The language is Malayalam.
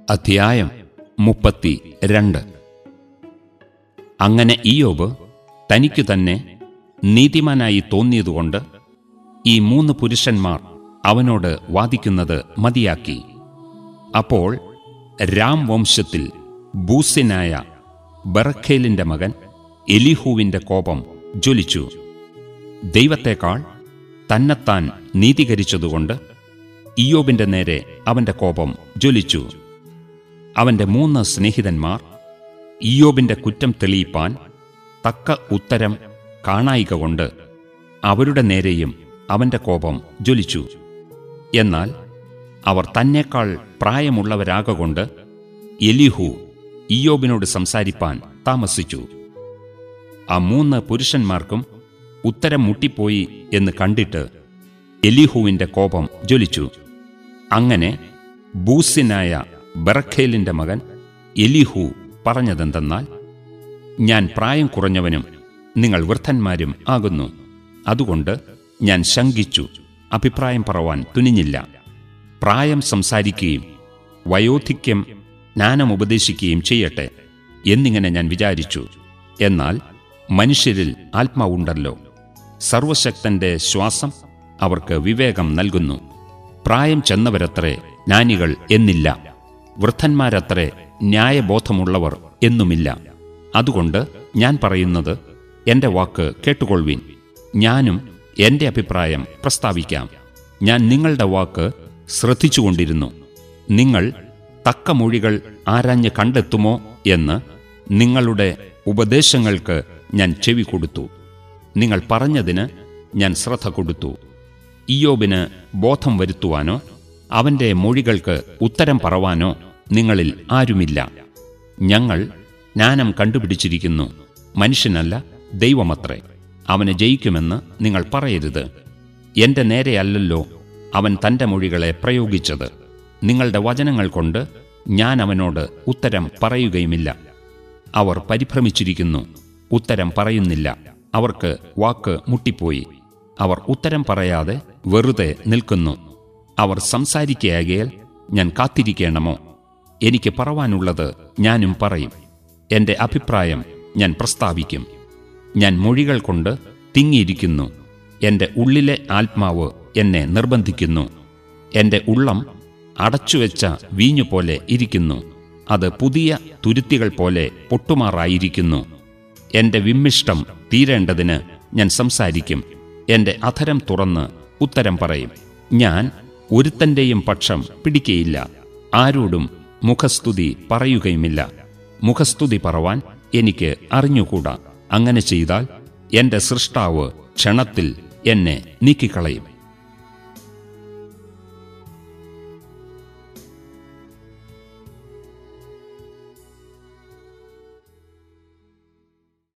അധ്യായം മുപ്പത്തി രണ്ട് അങ്ങനെ ഇയോബ് തനിക്കു തന്നെ നീതിമാനായി തോന്നിയതുകൊണ്ട് ഈ മൂന്ന് പുരുഷന്മാർ അവനോട് വാദിക്കുന്നത് മതിയാക്കി അപ്പോൾ രാം വംശത്തിൽ ബൂസിനായ ബറഖേലിന്റെ മകൻ എലിഹൂവിന്റെ കോപം ജ്വലിച്ചു ദൈവത്തെക്കാൾ തന്നെത്താൻ നീതീകരിച്ചതുകൊണ്ട് ഇയോബിന്റെ നേരെ അവന്റെ കോപം ജ്വലിച്ചു അവന്റെ മൂന്ന് സ്നേഹിതന്മാർ ഇയോബിന്റെ കുറ്റം തെളിയിപ്പാൻ തക്ക ഉത്തരം കാണായിക കൊണ്ട് അവരുടെ നേരെയും അവന്റെ കോപം ജ്വലിച്ചു എന്നാൽ അവർ തന്നേക്കാൾ പ്രായമുള്ളവരാകൊണ്ട് എലിഹു ഇയോബിനോട് സംസാരിപ്പാൻ താമസിച്ചു ആ മൂന്ന് പുരുഷന്മാർക്കും ഉത്തരം മുട്ടിപ്പോയി എന്ന് കണ്ടിട്ട് എലിഹുവിന്റെ കോപം ജ്വലിച്ചു അങ്ങനെ ബൂസിനായ ബറഖേലിന്റെ മകൻ എലിഹു പറഞ്ഞതെന്തെന്നാൽ ഞാൻ പ്രായം കുറഞ്ഞവനും നിങ്ങൾ വൃദ്ധന്മാരും ആകുന്നു അതുകൊണ്ട് ഞാൻ ശങ്കിച്ചു അഭിപ്രായം പറവാൻ തുനിഞ്ഞില്ല പ്രായം സംസാരിക്കുകയും വയോധിക്യം ജ്ഞാനം ഉപദേശിക്കുകയും ചെയ്യട്ടെ എന്നിങ്ങനെ ഞാൻ വിചാരിച്ചു എന്നാൽ മനുഷ്യരിൽ ആത്മാവുണ്ടല്ലോ സർവശക്തന്റെ ശ്വാസം അവർക്ക് വിവേകം നൽകുന്നു പ്രായം ചെന്നവരത്രേ ജ്ഞാനികൾ എന്നില്ല വൃദ്ധന്മാരത്രേ ന്യായബോധമുള്ളവർ എന്നുമില്ല അതുകൊണ്ട് ഞാൻ പറയുന്നത് എന്റെ വാക്ക് കേട്ടുകൊള്ളുവിൻ ഞാനും എന്റെ അഭിപ്രായം പ്രസ്താവിക്കാം ഞാൻ നിങ്ങളുടെ വാക്ക് ശ്രദ്ധിച്ചുകൊണ്ടിരുന്നു നിങ്ങൾ തക്ക മൊഴികൾ ആരാഞ്ഞ് കണ്ടെത്തുമോ എന്ന് നിങ്ങളുടെ ഉപദേശങ്ങൾക്ക് ഞാൻ ചെവി കൊടുത്തു നിങ്ങൾ പറഞ്ഞതിന് ഞാൻ ശ്രദ്ധ കൊടുത്തു ഇയോബിന് ബോധം വരുത്തുവാനോ അവന്റെ മൊഴികൾക്ക് ഉത്തരം പറവാനോ നിങ്ങളിൽ ആരുമില്ല ഞങ്ങൾ ജ്ഞാനം കണ്ടുപിടിച്ചിരിക്കുന്നു മനുഷ്യനല്ല ദൈവമത്രേ അവനെ ജയിക്കുമെന്ന് നിങ്ങൾ പറയരുത് എന്റെ നേരെയല്ലല്ലോ അവൻ തന്റെ മൊഴികളെ പ്രയോഗിച്ചത് നിങ്ങളുടെ വചനങ്ങൾ കൊണ്ട് ഞാൻ അവനോട് ഉത്തരം പറയുകയുമില്ല അവർ പരിഭ്രമിച്ചിരിക്കുന്നു ഉത്തരം പറയുന്നില്ല അവർക്ക് വാക്ക് മുട്ടിപ്പോയി അവർ ഉത്തരം പറയാതെ വെറുതെ നിൽക്കുന്നു അവർ സംസാരിക്കയാകിയാൽ ഞാൻ കാത്തിരിക്കേണമോ എനിക്ക് പറവാനുള്ളത് ഞാനും പറയും എന്റെ അഭിപ്രായം ഞാൻ പ്രസ്താവിക്കും ഞാൻ മൊഴികൾ കൊണ്ട് തിങ്ങിയിരിക്കുന്നു എന്റെ ഉള്ളിലെ ആത്മാവ് എന്നെ നിർബന്ധിക്കുന്നു എന്റെ ഉള്ളം അടച്ചുവെച്ച വീഞ്ഞുപോലെ ഇരിക്കുന്നു അത് പുതിയ തുരുത്തികൾ പോലെ പൊട്ടുമാറായിരിക്കുന്നു എന്റെ വിമ്മിഷ്ടം തീരേണ്ടതിന് ഞാൻ സംസാരിക്കും എന്റെ അധരം തുറന്ന് ഉത്തരം പറയും ഞാൻ ഒരുത്തന്റെയും പക്ഷം പിടിക്കയില്ല ആരോടും മുഖസ്തുതി പറയുകയുമില്ല മുഖസ്തുതി പറവാൻ എനിക്ക് അറിഞ്ഞുകൂടാ അങ്ങനെ ചെയ്താൽ എന്റെ സൃഷ്ടാവ് ക്ഷണത്തിൽ എന്നെ നീക്കിക്കളയും